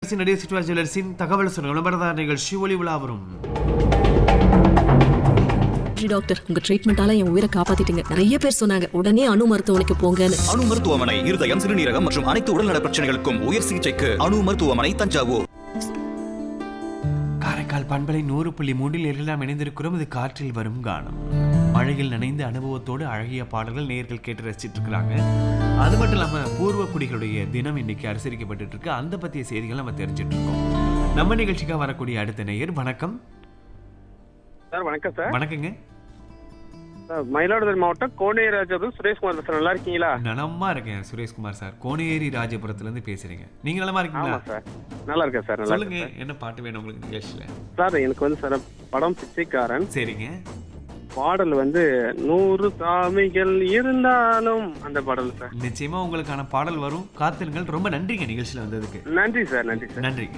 அரசின் நடிகர் சிட்டுவா ஜுவல்லர்ஸின் தகவல் சொன்ன விளம்பரதார நிகழ்ச்சி ஒளி விழா வரும் நன்றி டாக்டர் உங்க ட்ரீட்மெண்டால என் உயிரை காப்பாத்திட்டீங்க நிறைய பேர் சொன்னாங்க உடனே அணு மருத்துவமனைக்கு போங்கன்னு அணு மருத்துவமனை இருதயம் சிறுநீரகம் மற்றும் அனைத்து உடல்நல பிரச்சனைகளுக்கும் உயர் சிகிச்சைக்கு அணு மருத்துவமனை தஞ்சாவூர் காரைக்கால் பண்பலை நூறு புள்ளி மூன்றில் எல்லாம் இணைந்திருக்கிறோம் இது காற்றில் வரும் கானம் மழையில் நனைந்த அனுபவத்தோடு அழகிய பாடல்கள் நேர்கள் கேட்டு ரசிச்சிட்டு இருக்கிறாங்க அது மட்டும் இல்லாம பூர்வ குடிகளுடைய தினம் இன்னைக்கு அனுசரிக்கப்பட்டு இருக்கு அந்த பத்திய செய்திகள் நம்ம தெரிஞ்சிட்டு இருக்கோம் நம்ம நிகழ்ச்சிக்காக வரக்கூடிய அடுத்த நேயர் வணக்கம் சார் வணக்கம் சார் வணக்கங்க சார் மயிலாடுதுறை மாவட்டம் கோனேராஜபுரம் சுரேஷ்குமார் பேசுறேன் நல்லா இருக்கீங்களா நலமா இருக்கேன் சுரேஷ்குமார் சார் கோனேரி ராஜபுரத்துல இருந்து பேசுறீங்க நீங்க நலமா ஆமா இருக்கீங்களா சார் நல்லா இருக்கேன் சார் நல்லா சொல்லுங்க இருக்கேன் என்ன பாட்டு வேணும் உங்களுக்கு நிகழ்ச்சியில சார் சார் எனக்கு வந்து சார் படம் பிச்சைக்காரன் சரிங்க பாடல் வந்து நூறு சாமிகள் இருந்தாலும் அந்த பாடல் சார் நிச்சயமா உங்களுக்கான பாடல் வரும் காத்திருங்கள் ரொம்ப நன்றிங்க நிகழ்ச்சியில வந்ததுக்கு நன்றி சார் நன்றி சார் நன்றிங்க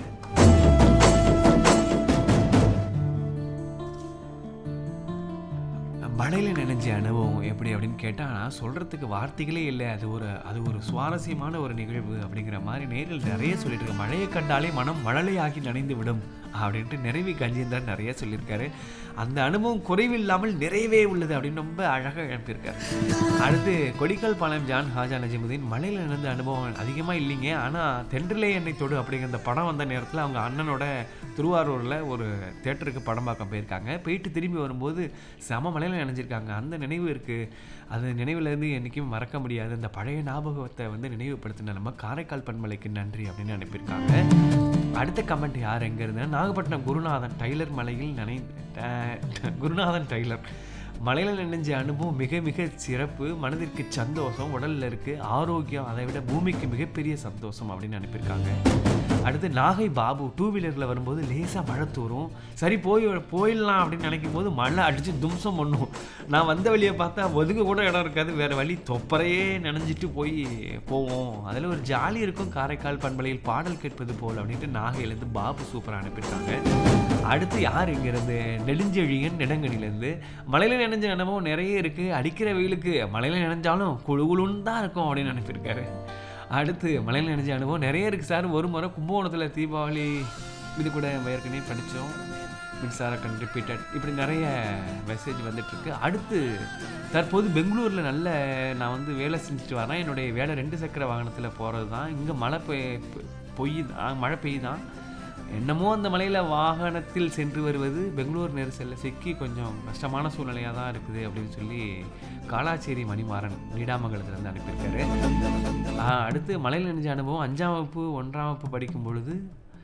மழையில நினைஞ்ச அனுபவம் எப்படி அப்படின்னு கேட்டா நான் சொல்றதுக்கு வார்த்தைகளே இல்லை அது ஒரு அது ஒரு சுவாரஸ்யமான ஒரு நிகழ்வு அப்படிங்கிற மாதிரி நேரில் நிறைய சொல்லிட்டு இருக்கு மழையை கண்டாலே மனம் மழலையாகி நனைந்து விடும் அப்படின்ட்டு நிறைவி கஞ்சேந்திரன் நிறைய சொல்லியிருக்காரு அந்த அனுபவம் குறைவில்லாமல் நிறையவே உள்ளது அப்படின்னு ரொம்ப அழகாக எழுப்பியிருக்காரு அடுத்து கொடிக்கல் பாளையம் ஜான் ஹாஜா நஜிமுதீன் மலையில் நடந்த அனுபவம் அதிகமாக இல்லைங்க ஆனால் தென்றலே என்னை தொடு அப்படிங்கிற அந்த படம் வந்த நேரத்தில் அவங்க அண்ணனோட திருவாரூரில் ஒரு தேட்டருக்கு படம் பார்க்க போயிருக்காங்க போயிட்டு திரும்பி வரும்போது செம மலையில் நினைஞ்சிருக்காங்க அந்த நினைவு இருக்குது அது நினைவுலேருந்து என்றைக்கும் மறக்க முடியாது அந்த பழைய ஞாபகத்தை வந்து நினைவுபடுத்தின நம்ம காரைக்கால் பண்பலைக்கு நன்றி அப்படின்னு அனுப்பியிருக்காங்க அடுத்த கமெண்ட் யார் எங்கே இருந்தா நாகப்பட்டினம் குருநாதன் டைலர் மலையில் நினை அஹ், குருநாதன் டைலர் மலையில் நினைஞ்ச அனுபவம் மிக மிக சிறப்பு மனதிற்கு சந்தோஷம் உடலில் இருக்கு ஆரோக்கியம் அதை விட பூமிக்கு மிகப்பெரிய சந்தோஷம் அப்படின்னு அனுப்பியிருக்காங்க அடுத்து நாகை பாபு டூ வீலரில் வரும்போது லேசாக மழை தூரும் சரி போய் போயிடலாம் அப்படின்னு நினைக்கும் போது மழை அடித்து தும்சம் பண்ணும் நான் வந்த வழியை பார்த்தா ஒதுங்க கூட இடம் இருக்காது வேறு வழி தொப்பரையே நனைஞ்சிட்டு போய் போவோம் அதில் ஒரு ஜாலி இருக்கும் காரைக்கால் பண்பலையில் பாடல் கேட்பது போல் அப்படின்ட்டு நாகையிலேருந்து பாபு சூப்பராக அனுப்பியிருக்காங்க அடுத்து யார் இங்கேருந்து நெடுஞ்செழியன் நெடுங்கனிலேருந்து மலையில் நினைஞ்ச அனுபவம் நிறைய இருக்குது அடிக்கிற வெயிலுக்கு மலையில் நினைஞ்சாலும் குழு குழுன்னு தான் இருக்கும் அப்படின்னு அனுப்பியிருக்காரு அடுத்து மலையில் நினைஞ்ச அனுபவம் நிறைய இருக்குது சார் ஒரு முறை கும்பகோணத்தில் தீபாவளி இது கூட ஏற்கனவே படித்தோம் மின்சார கண் ரிப்பீட்டட் இப்படி நிறைய மெசேஜ் வந்துட்டுருக்கு அடுத்து தற்போது பெங்களூரில் நல்ல நான் வந்து வேலை செஞ்சுட்டு வரேன் என்னுடைய வேலை ரெண்டு சக்கர வாகனத்தில் போகிறது தான் இங்கே மழை பெய் பொய் தான் மழை பெய்யுதான் என்னமோ அந்த மலையில் வாகனத்தில் சென்று வருவது பெங்களூர் நெரிசலில் சிக்கி கொஞ்சம் கஷ்டமான சூழ்நிலையாக தான் இருக்குது அப்படின்னு சொல்லி காலாச்சேரி மணிமாறன் நீடாமங்கலத்துலேருந்து அனுப்பியிருக்காரு ஆ, அடுத்து மலையில் நினைஞ்ச அனுபவம் அஞ்சாம் வகுப்பு ஒன்றாம் வகுப்பு படிக்கும் பொழுது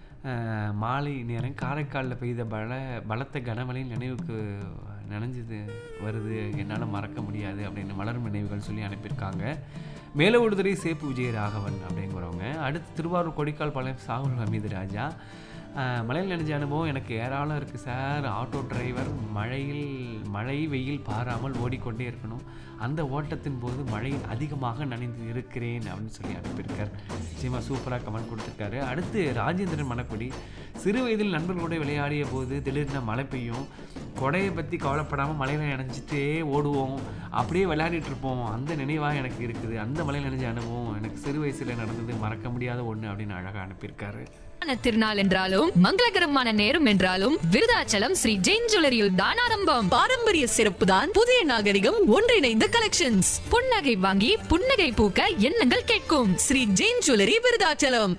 அஹ், மாலை நேரம் காரைக்காலில் பெய்த பல பலத்த கனமழை நினைவுக்கு நனைஞ்சது வருது என்னால் மறக்க முடியாது அப்படின்னு மலரும் நினைவுகள் சொல்லி அனுப்பியிருக்காங்க மேலவடுதுறை சேப்பு விஜய ராகவன் அப்படிங்கிறவங்க அடுத்து திருவாரூர் கொடிக்கால் பாளையம் சாகுல் ஹமீது ராஜா அஹ், மலையில் நினைஞ்ச அனுபவம் எனக்கு ஏராளம் இருக்குது சார் ஆட்டோ டிரைவர் மழையில் மழை வெயில் பாராமல் ஓடிக்கொண்டே இருக்கணும் அந்த ஓட்டத்தின் போது மழையில் அதிகமாக நனைந்து இருக்கிறேன் அப்படின்னு சொல்லி அனுப்பியிருக்கார் நிச்சயமாக சூப்பராக கமெண்ட் கொடுத்துருக்காரு அடுத்து ராஜேந்திரன் மணக்குடி சிறு வயதில் நண்பர்களோட விளையாடிய போது திடீர்னு மழை பெய்யும் கொடையை பற்றி கவலைப்படாமல் மலையில் நினைஞ்சிட்டே ஓடுவோம் அப்படியே விளையாடிட்டு இருப்போம் அந்த நினைவாக எனக்கு இருக்குது அந்த மலையில் நினைஞ்ச அனுபவம் எனக்கு சிறு வயசில் நடந்தது மறக்க முடியாத ஒன்று அப்படின்னு அழகாக அனுப்பியிருக்காரு ஆன திருநாள் என்றாலும் மங்களகரமான நேரம் என்றாலும் விருதாச்சலம் ஸ்ரீ ஜெயின் ஜுவல்லரியில் தான் ஆரம்பம் பாரம்பரிய சிறப்பு தான் புதிய நாகரிகம் ஒன்றிணைந்த கலெக்ஷன்ஸ் புன்னகை வாங்கி புன்னகை பூக்க எண்ணங்கள் கேட்கும் ஸ்ரீ ஜெயின் ஜுவல்லரி விருதாச்சலம்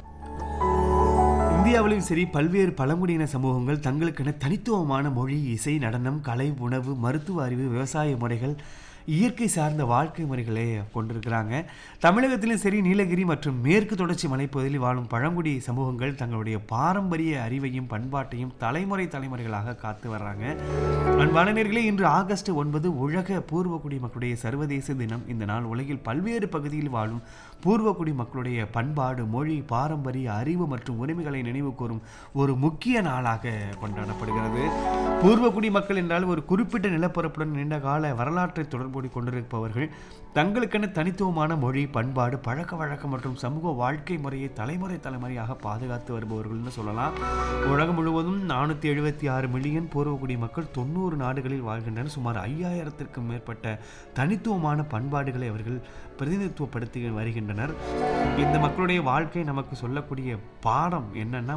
இந்தியாவிலும் சரி பல்வேறு பழங்குடியின சமூகங்கள் தங்களுக்கென தனித்துவமான மொழி இசை நடனம் கலை உணவு மருத்துவ அறிவு விவசாய முறைகள் இயற்கை சார்ந்த வாழ்க்கை முறைகளை கொண்டிருக்கிறாங்க தமிழகத்திலும் சரி நீலகிரி மற்றும் மேற்கு தொடர்ச்சி மலைப்பகுதியில் வாழும் பழங்குடி சமூகங்கள் தங்களுடைய பாரம்பரிய அறிவையும் பண்பாட்டையும் தலைமுறை தலைமுறைகளாக காத்து வர்றாங்க அன்பான நேர்களே இன்று ஆகஸ்ட் ஒன்பது உலக பூர்வக்குடி மக்களுடைய சர்வதேச தினம் இந்த நாள் உலகில் பல்வேறு பகுதியில் வாழும் பூர்வக்குடி மக்களுடைய பண்பாடு மொழி பாரம்பரிய அறிவு மற்றும் உரிமைகளை நினைவு கூறும் ஒரு முக்கிய நாளாக கொண்டாடப்படுகிறது பூர்வக்குடி மக்கள் என்றால் ஒரு குறிப்பிட்ட நிலப்பரப்புடன் நீண்ட கால வரலாற்றை தொடர்பு கொண்டிருப்பவர்கள் தங்களுக்கென தனித்துவமான மொழி பண்பாடு பழக்க வழக்கம் மற்றும் சமூக வாழ்க்கை முறையை தலைமுறை தலைமுறையாக பாதுகாத்து வருபவர்கள்னு சொல்லலாம் உலகம் முழுவதும் நானூற்றி எழுபத்தி ஆறு மில்லியன் பூர்வக்குடி மக்கள் தொண்ணூறு நாடுகளில் வாழ்கின்றனர் சுமார் ஐயாயிரத்திற்கும் மேற்பட்ட தனித்துவமான பண்பாடுகளை அவர்கள் பிரதிநிதித்துவப்படுத்தி வருகின்றனர் இந்த மக்களுடைய வாழ்க்கை நமக்கு சொல்லக்கூடிய பாடம் என்னன்னா